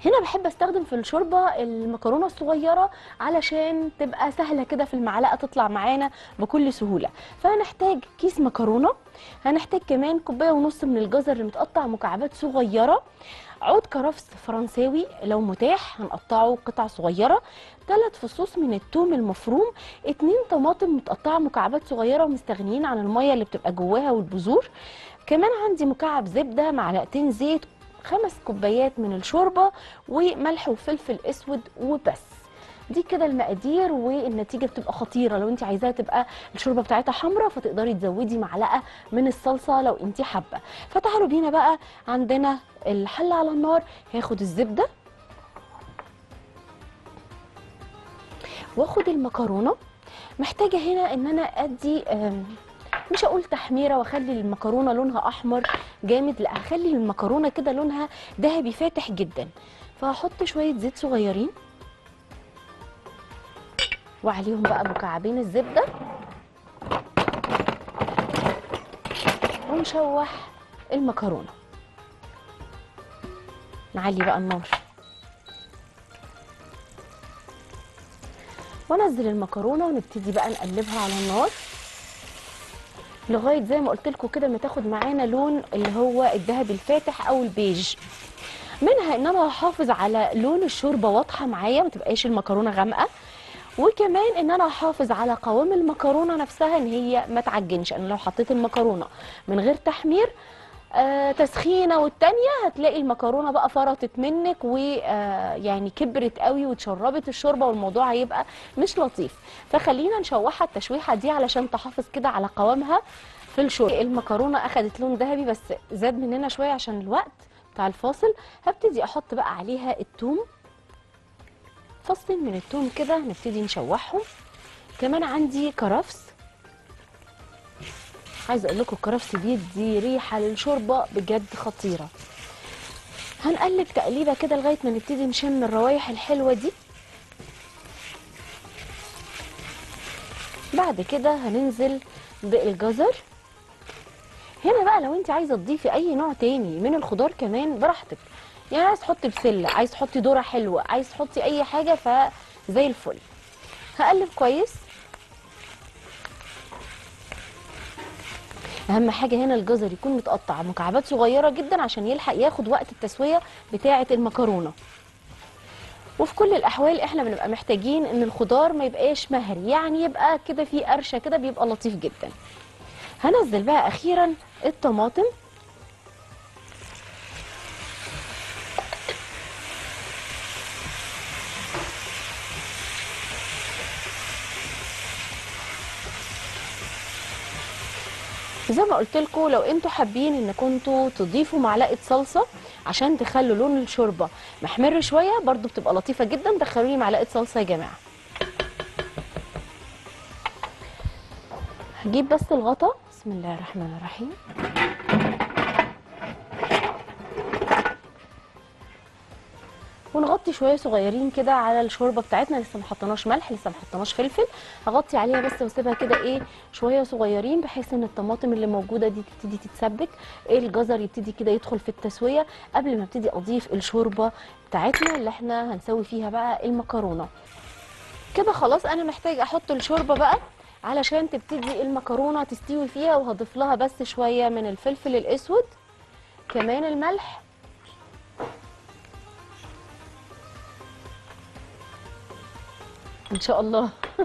هنا بحب استخدم في الشوربه المكرونه الصغيره علشان تبقى سهله كده في المعلقه تطلع معانا بكل سهوله فهنحتاج كيس مكرونه هنحتاج كمان كوبايه ونص من الجزر اللي متقطع مكعبات صغيره عود كرفس فرنساوي لو متاح هنقطعه قطع صغيره ثلاث فصوص من الثوم المفروم اتنين طماطم متقطعه مكعبات صغيره ومستغنيين عن الميه اللي بتبقى جواها والبذور كمان عندي مكعب زبده معلقتين زيت خمس كوبايات من الشوربه وملح وفلفل اسود وبس دي كده المقادير والنتيجه بتبقى خطيره لو انت عايزاها تبقى الشوربه بتاعتها حمراء فتقدري تزودي معلقه من الصلصه لو انت حابه فتعالوا بينا بقى عندنا الحله على النار هاخد الزبده واخد المكرونه محتاجه هنا ان انا ادي آم، مش هقول تحميره واخلي المكرونه لونها احمر جامد لا هخلي المكرونه كده لونها ذهبي فاتح جدا فهحط شويه زيت صغيرين وعليهم بقى مكعبين الزبده ونشوح المكرونه نعلي بقى النار وانزل المكرونه ونبتدي بقى نقلبها على النار لغايه زي ما قلت لكم كده ما تاخد معانا لون اللي هو الذهبي الفاتح او البيج منها ان انا هحافظ على لون الشوربه واضحه معايا ما تبقاش المكرونه غامقه وكمان ان انا احافظ على قوام المكرونه نفسها ان هي ما تعجنش انا لو حطيت المكرونه من غير تحمير آه تسخينه والتانيه هتلاقي المكرونه بقى فرطت منك ويعني كبرت قوي وتشربت الشوربه والموضوع هيبقى مش لطيف فخلينا نشوحها التشويحه دي علشان تحافظ كده على قوامها في الشوربه المكرونه اخدت لون ذهبي بس زاد مننا شويه عشان الوقت بتاع الفاصل هبتدي احط بقى عليها الثوم فصين من الثوم كده نبتدي نشوحهم كمان عندي كرفس عايزه اقول لكم الكرفس بيدي ريحه للشوربه بجد خطيره هنقلب تقليبه كده لغايه ما نبتدي نشم الروايح الحلوه دي بعد كده هننزل بالجزر هنا بقى لو انت عايزه تضيفي اي نوع تاني من الخضار كمان براحتك يعني عايز تحطي بسله عايز تحطي ذره حلوه عايز تحطي اي حاجه فزي الفل هقلب كويس اهم حاجه هنا الجزر يكون متقطع مكعبات صغيره جدا عشان يلحق ياخد وقت التسويه بتاعه المكرونه وفي كل الاحوال احنا بنبقى محتاجين ان الخضار ما يبقاش مهري يعني يبقى كده فيه قرشه كده بيبقى لطيف جدا هنزل بقى اخيرا الطماطم زي ما قلت لكم لو انتوا حابين ان كنتوا تضيفوا معلقه صلصه عشان تخلوا لون الشوربه محمر شويه برضو بتبقى لطيفه جدا دخلوا لي معلقه صلصه يا جماعه هجيب بس الغطا بسم الله الرحمن الرحيم ونغطي شويه صغيرين كده على الشوربه بتاعتنا لسه ما حطيناش ملح لسه ما حطيناش فلفل هغطي عليها بس واسيبها كده ايه شويه صغيرين بحيث ان الطماطم اللي موجوده دي تبتدي تتسبك الجزر يبتدي كده يدخل في التسويه قبل ما ابتدي اضيف الشوربه بتاعتنا اللي احنا هنسوي فيها بقى المكرونه كده خلاص انا محتاج احط الشوربه بقى علشان تبتدي المكرونه تستوي فيها وهضيف لها بس شويه من الفلفل الاسود كمان الملح ان شاء الله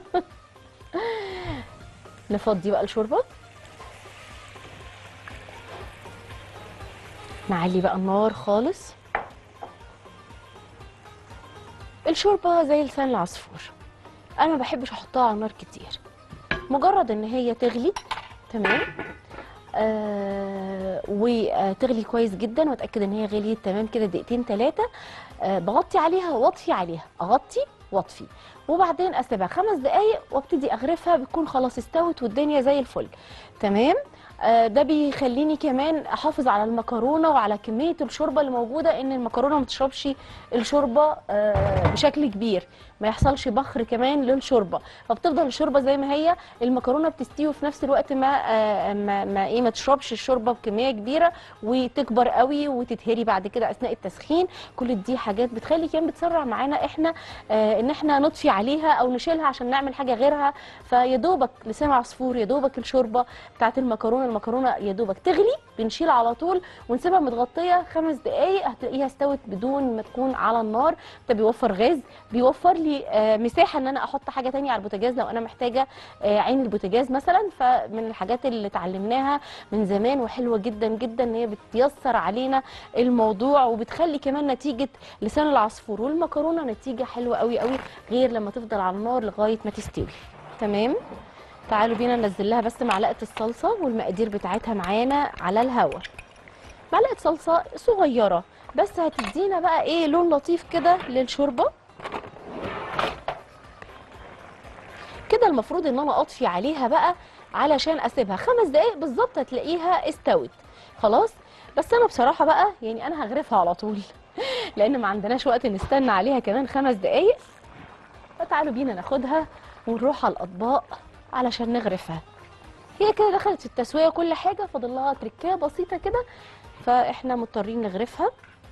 نفضي بقى الشوربه نعلي بقى النار خالص الشوربه زي لسان العصفور انا ما بحبش احطها على النار كتير مجرد ان هي تغلي تمام آه وتغلي كويس جدا واتاكد ان هي غليت تمام كده دقيقتين ثلاثه آه بغطي عليها واطفي عليها اغطي واطفي وبعدين اسيبها خمس دقايق وابتدي اغرفها بتكون خلاص استوت والدنيا زي الفل تمام آه، ده بيخليني كمان احافظ على المكرونه وعلى كميه الشوربه اللي موجوده ان المكرونه ما تشربش الشوربه آه، بشكل كبير ما يحصلش بخر كمان للشوربه فبتفضل الشوربه زي ما هي المكرونه بتستوي وفي نفس الوقت ما آه، ما, ما ايه ما تشربش الشوربه بكميه كبيره وتكبر قوي وتتهري بعد كده اثناء التسخين كل دي حاجات بتخلي كمان بتسرع معانا احنا آه، ان احنا نطفي عليها او نشيلها عشان نعمل حاجه غيرها فيا دوبك لسان عصفور يا دوبك الشوربه بتاعت المكرونه المكرونه يا دوبك تغلي بنشيل على طول ونسيبها متغطيه خمس دقائق هتلاقيها استوت بدون ما تكون على النار ده بيوفر غاز بيوفر لي آه، مساحه ان انا احط حاجه تانية على البوتاجاز لو انا محتاجه آه، عين البوتاجاز مثلا فمن الحاجات اللي اتعلمناها من زمان وحلوه جدا جدا ان هي بتيسر علينا الموضوع وبتخلي كمان نتيجه لسان العصفور والمكرونه نتيجه حلوه قوي قوي غير لما تفضل على النار لغايه ما تستوي تمام تعالوا بينا ننزل لها بس معلقه الصلصه والمقادير بتاعتها معانا على الهوا معلقه صلصه صغيره بس هتدينا بقى ايه لون لطيف كده للشوربه كده المفروض ان انا اطفي عليها بقى علشان اسيبها خمس دقايق بالظبط هتلاقيها استوت خلاص بس انا بصراحه بقى يعني انا هغرفها على طول لان ما عندناش وقت نستنى عليها كمان خمس دقايق فتعالوا بينا ناخدها ونروح على الاطباق علشان نغرفها هي كده دخلت في التسويه كل حاجه فاضل لها تركيه بسيطه كده فاحنا مضطرين نغرفها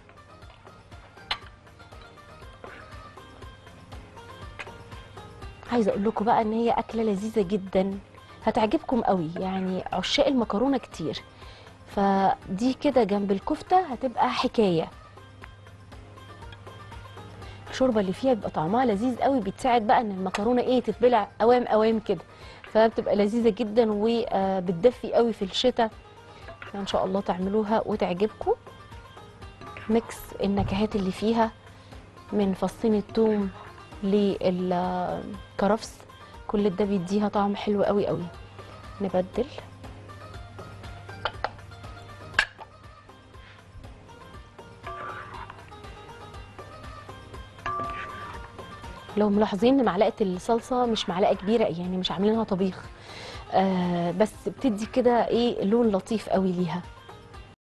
عايزه اقول لكم بقى ان هي اكله لذيذه جدا هتعجبكم قوي يعني عشاق المكرونه كتير فدي كده جنب الكفته هتبقى حكايه الشوربه اللي فيها بيبقى طعمها لذيذ قوي بتساعد بقى ان المكرونه ايه تتبلع اوام اوام كده فبتبقى لذيذه جدا وبتدفي قوي في الشتاء ان شاء الله تعملوها وتعجبكم ميكس النكهات اللي فيها من فصين الثوم للكرفس كل ده بيديها طعم حلو قوي قوي نبدل لو ملاحظين ان معلقه الصلصه مش معلقه كبيره يعني مش عاملينها طبيخ آه بس بتدي كده ايه لون لطيف قوي ليها